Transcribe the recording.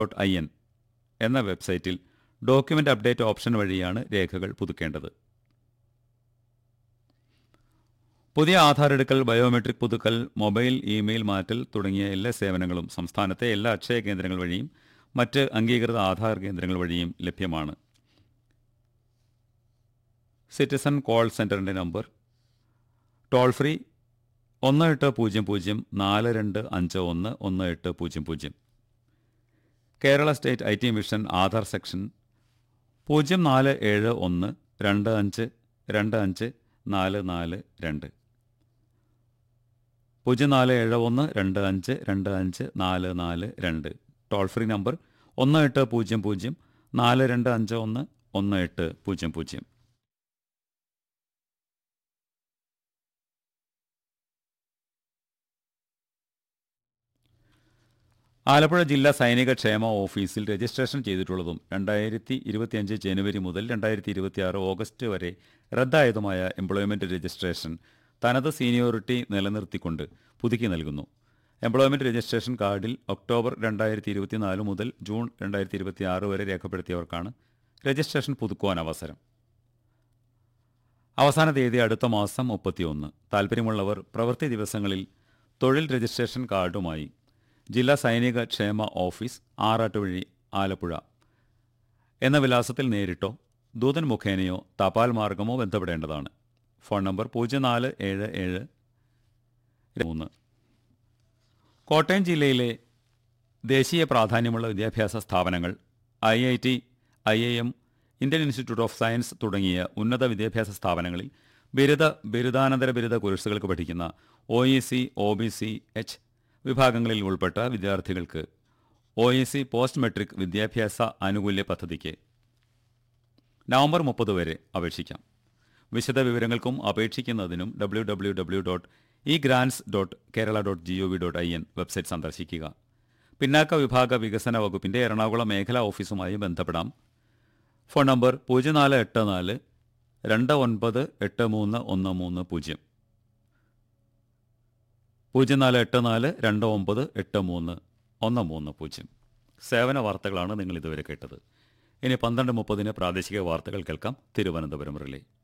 dot I N എന്ന വെബ്സൈറ്റിൽ document update option വഴിയാണ് രേഖകൾ പുതുക്കേണ്ടത് പുതിയ ആധാർ എടുക്കൽ ബയോമെട്രിക് പുതുക്കൽ മൊബൈൽ ഇമെയിൽ മാറ്റൽ തുടങ്ങിയ എല്ലാ സേവനങ്ങളും സംസ്ഥാനത്തെ എല്ലാ അക്ഷയ കേന്ദ്രങ്ങൾ വഴിയും മറ്റ് അംഗീകൃത ആധാർ കേന്ദ്രങ്ങൾ വഴിയും ലഭ്യമാണ് സിറ്റിസൺ കോൾ സെന്ററിന്റെ നമ്പർ ടോൾ ഫ്രീ ഒന്ന് എട്ട് പൂജ്യം പൂജ്യം നാല് രണ്ട് അഞ്ച് ഒന്ന് ഒന്ന് എട്ട് പൂജ്യം പൂജ്യം Kerala state I T mission Aadhaar section പൂജ്യം നാല് ഏഴ് ഒന്ന് രണ്ട് അഞ്ച് രണ്ട് അഞ്ച് നാല് നാല് രണ്ട് പൂജ്യം നാല് ഏഴ് ഒന്ന് രണ്ട് അഞ്ച് രണ്ട് അഞ്ച് നാല് നാല് രണ്ട് ടോൾ ഫ്രീ നമ്പർ ഒന്ന് എട്ട് പൂജ്യം പൂജ്യം നാല് രണ്ട് അഞ്ച് ഒന്ന് ഒന്ന് എട്ട് പൂജ്യം പൂജ്യം ആലപ്പുഴ ജില്ലാ സൈനിക ക്ഷേമ ഓഫീസിൽ രജിസ്ട്രേഷൻ ചെയ്തിട്ടുള്ളതും രണ്ടായിരത്തി ഇരുപത്തിയഞ്ച് ജനുവരി മുതൽ രണ്ടായിരത്തി ഇരുപത്തിയാറ് ഓഗസ്റ്റ് വരെ റദ്ദായതുമായ എംപ്ലോയ്മെന്റ് രജിസ്ട്രേഷൻ തനത് സീനിയോറിറ്റി നിലനിർത്തിക്കൊണ്ട് പുതുക്കി നൽകുന്നു എംപ്ലോയ്മെന്റ് രജിസ്ട്രേഷൻ കാർഡിൽ ഒക്ടോബർ രണ്ടായിരത്തി ഇരുപത്തിനാല് മുതൽ ജൂൺ രണ്ടായിരത്തി ഇരുപത്തിയാറ് വരെ രേഖപ്പെടുത്തിയവർക്കാണ് രജിസ്ട്രേഷൻ പുതുക്കുവാൻ അവസരം അവസാന തീയതി അടുത്ത മാസം മുപ്പത്തിയൊന്ന് താൽപ്പര്യമുള്ളവർ പ്രവൃത്തി ദിവസങ്ങളിൽ തൊഴിൽ രജിസ്ട്രേഷൻ കാർഡുമായി ജില്ലാ സൈനിക ക്ഷേമ ഓഫീസ് ആറാട്ടുവഴി ആലപ്പുഴ എന്ന വിലാസത്തിൽ നേരിട്ടോ ദൂതൻ മുഖേനയോ തപാൽ മാർഗമോ ബന്ധപ്പെടേണ്ടതാണ് ഫോൺ നമ്പർ പൂജ്യം നാല് ഏഴ് ഏഴ് മൂന്ന് കോട്ടയം ജില്ലയിലെ ദേശീയ പ്രാധാന്യമുള്ള വിദ്യാഭ്യാസ സ്ഥാപനങ്ങൾ I I T I I M Indian institute of science തുടങ്ങിയ ഉന്നത വിദ്യാഭ്യാസ സ്ഥാപനങ്ങളിൽ ബിരുദ ബിരുദാനന്തര ബിരുദ കോഴ്സുകൾക്ക് പഠിക്കുന്ന O E C O B C H വിഭാഗങ്ങളിൽ ഉൾപ്പെട്ട വിദ്യാർത്ഥികൾക്ക് O E C post matric വിദ്യാഭ്യാസ ആനുകൂല്യ പദ്ധതിക്ക് നവംബർ മുപ്പത് വരെ അപേക്ഷിക്കാം വിശദ വിവരങ്ങൾക്കും അപേക്ഷിക്കുന്നതിനും W W W dot e grants dot Kerala dot G O V dot I N website സന്ദർശിക്കുക പിന്നാക്ക വിഭാഗ വികസന വകുപ്പിന്റെ എറണാകുളം മേഖലാ ഓഫീസുമായി ബന്ധപ്പെടാം ഫോൺ നമ്പർ പൂജ്യം നാല് എട്ട് നാല് രണ്ട് ഒൻപത് എട്ട് മൂന്ന് ഒന്ന് മൂന്ന് പൂജ്യം പൂജ്യം നാല് എട്ട് നാല് രണ്ട് ഒമ്പത് എട്ട് മൂന്ന് ഒന്ന് മൂന്ന് പൂജ്യം സേവന വാർത്തകളാണ് നിങ്ങൾ ഇതുവരെ കേട്ടത് ഇനി പന്ത്രണ്ട് മുപ്പതിന് പ്രാദേശിക വാർത്തകൾ കേൾക്കാം തിരുവനന്തപുരം റിലേ